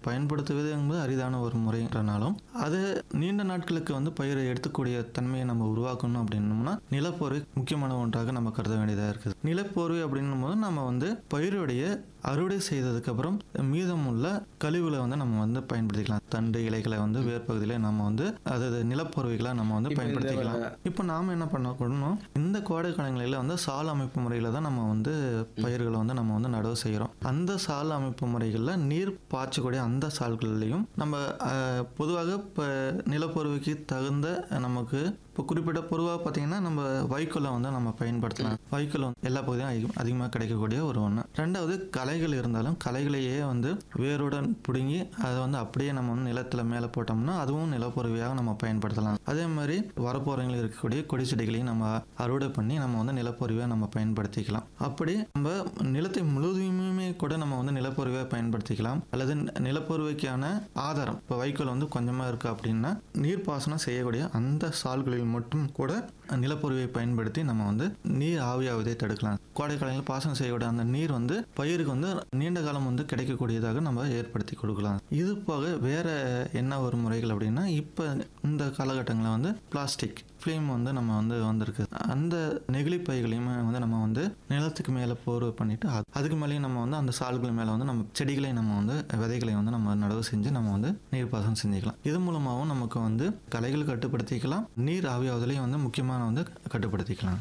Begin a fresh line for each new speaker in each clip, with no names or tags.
பயன்படுத்துவது என்பது அரிதான ஒரு முறைன்றனாலும் அது நீண்ட நாட்களுக்கு வந்து பயிரை எடுத்துக்கூடிய தன்மையை நம்ம உருவாக்கணும் அப்படின்னோம்னா நிலப்போர்வை முக்கியமான ஒன்றாக நம்ம கருத வேண்டியதாக இருக்குது நிலப்போர்வை அப்படின்னும் போது நம்ம வந்து பயிருடைய அறுவடை செய்ததுக்கு அப்புறம் மீதமுள்ள கழிவுகளை வந்து நம்ம வந்து பயன்படுத்திக்கலாம் தண்டு இலைகளை வந்து வேர்ப்பகுதியில நம்ம வந்து அதாவது நிலப்போர்வைகளாக நம்ம வந்து
இப்ப இந்த
பயன்படுத்திக்கலாம் இப்போ நாம என்ன பண்ணணும் இந்த கோடை காலங்களில் வந்து சால் அமைப்பு முறையில் தான் நம்ம வந்து பயிர்களை வந்து நம்ம வந்து நடவு செய்கிறோம் அந்த சால் அமைப்பு முறைகளில் நீர் பாய்ச்சக்கூடிய அந்த சால்கள்லையும் நம்ம அஹ், பொதுவாக இப்போ நிலப்பொருவுக்கு தகுந்த நமக்கு இப்போ குறிப்பிட்ட பொதுவாக பார்த்தீங்கன்னா நம்ம வைக்கோலை வந்து நம்ம பயன்படுத்தலாம் வைக்கோல் வந்து எல்லா பகுதியும் அதிகம் அதிகமாக கிடைக்கக்கூடிய ஒரு ஒன்று ரெண்டாவது களைகள் இருந்தாலும் களைகளையே வந்து வேருடன் பிடுங்கி அதை வந்து அப்படியே நம்ம வந்து நிலத்தில் மேலே போட்டோம்னா அதுவும் நிலப்பொருவியாக நம்ம பயன்படுத்தலாம் அதே மாதிரி வரப்போறங்களில் இருக்கக்கூடிய கொடி செடிகளையும் நம்ம அறுவடை பண்ணி நம்ம வந்து நிலப்பொருவியாக நம்ம பயன்படுத்திக்கலாம் அப்படி நம்ம நிலத்தை முழுவதுமே கூட நம்ம வந்து நிலப்பொருவியாக பயன்படுத்திக்கலாம் அல்லது நிலப்பொருவைக்கான ஆதாரம் இப்போ வைக்கோல் வந்து கொஞ்சமாக இருக்குது அப்படின்னா நீர்ப்பாசனம் செய்யக்கூடிய அந்த சால்களில் மட்டும் கூட நிலப்பொருவை பயன்படுத்தி நம்ம வந்து நீர் ஆவியாவதை தடுக்கலாம் கோடை காலங்களில் பாசனம் செய்யக்கூடிய அந்த நீர் வந்து பயிருக்கு வந்து நீண்ட காலம் வந்து கிடைக்கக்கூடியதாக நம்ம ஏற்படுத்தி கொடுக்கலாம் இது போக வேற என்ன ஒரு முறைகள் அப்படின்னா இப்போ இந்த காலகட்டங்களில் வந்து பிளாஸ்டிக் ஃப்ளேம் வந்து நம்ம வந்து வந்திருக்கு அந்த நெகிழி பைகளையுமே வந்து நம்ம வந்து நிலத்துக்கு மேலே போர்வை பண்ணிட்டு அது- அதுக்கு மேலேயும் நம்ம வந்து அந்த சால்கள் மேலே வந்து நம்ம செடிகளை நம்ம வந்து விதைகளை வந்து நம்ம நடவு செஞ்சு நம்ம வந்து நீர்ப்பாசனம் செஞ்சுக்கலாம் இது மூலமாகவும் நமக்கு வந்து களைகள் கட்டுப்படுத்திக்கலாம் நீர் ஆவியாவதிலையும் வந்து முக்கியமான வந்து கட்டுப்படுத்திக்கலாம்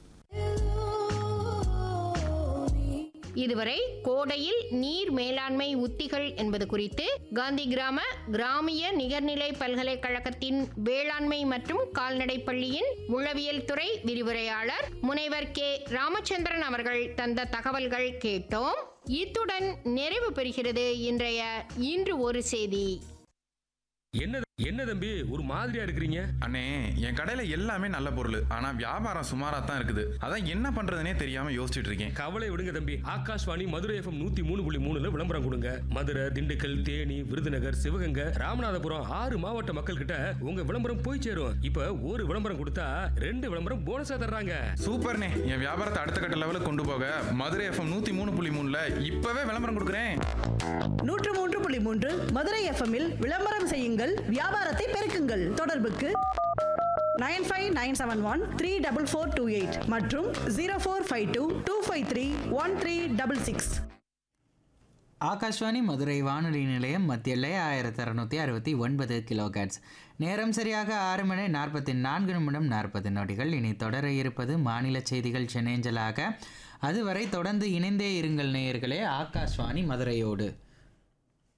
இதுவரை கோடையில் நீர் மேலாண்மை உத்திகள் என்பது குறித்து காந்தி கிராம கிராமிய நிகர்நிலை பல்கலைக்கழகத்தின் வேளாண்மை மற்றும் கால்நடை பள்ளியின் உளவியல் துறை விரிவுரையாளர் முனைவர் கே ராமச்சந்திரன் அவர்கள் தந்த தகவல்கள் கேட்டோம் இத்துடன் நிறைவு பெறுகிறது இன்றைய இன்று ஒரு செய்தி
என்ன என்ன தம்பி ஒரு மாதிரியா இருக்கிறீங்க
அண்ணே என் கடையில எல்லாமே நல்ல பொருள் ஆனா வியாபாரம் சுமாரா தான் இருக்குது அதான் என்ன பண்றதுனே தெரியாம யோசிச்சுட்டு இருக்கேன்
கவலை விடுங்க தம்பி ஆகாஷ்வாணி மதுரை எஃப்எம் நூத்தி மூணு புள்ளி மூணுல விளம்பரம் கொடுங்க மதுரை திண்டுக்கல் தேனி விருதுநகர் சிவகங்கை ராமநாதபுரம் ஆறு மாவட்ட மக்கள் கிட்ட உங்க விளம்பரம் போய் சேரும் இப்ப ஒரு விளம்பரம் கொடுத்தா ரெண்டு விளம்பரம் போனஸா தர்றாங்க
சூப்பர்ண்ணே என் வியாபாரத்தை அடுத்த கட்ட லெவலுக்கு கொண்டு போக மதுரை எஃப்எம் நூத்தி மூணு புள்ளி மூணுல இப்பவே விளம்பரம் கொடுக்குறேன்
நூற்று மூன்று புள்ளி மூன்று மதுரை எஃப்எம்மில் விளம்பரம் செய்யுங்கள் வியாபாரத்தை பெருக்குங்கள் தொடர்புக்கு nine five nine seven one three double four two eight மற்றும் zero four five two two five three one three double six
Akashvani Madurai வானொலி நிலையம் மத்தியிலே ஆயிரத்தி அறுநூற்றி அறுபத்தி ஒன்பது கிலோகேட்ஸ் நேரம் சரியாக ஆறு மணி நாற்பத்தி நான்கு நிமிடம் நாற்பது நொடிகள் இனி தொடர இருப்பது மாநில செய்திகள் சென்னேஞ்சலாக அதுவரை தொடர்ந்து இணைந்தே இருங்கள் நேயர்களே ஆகாஷ்வாணி மதுரையோடு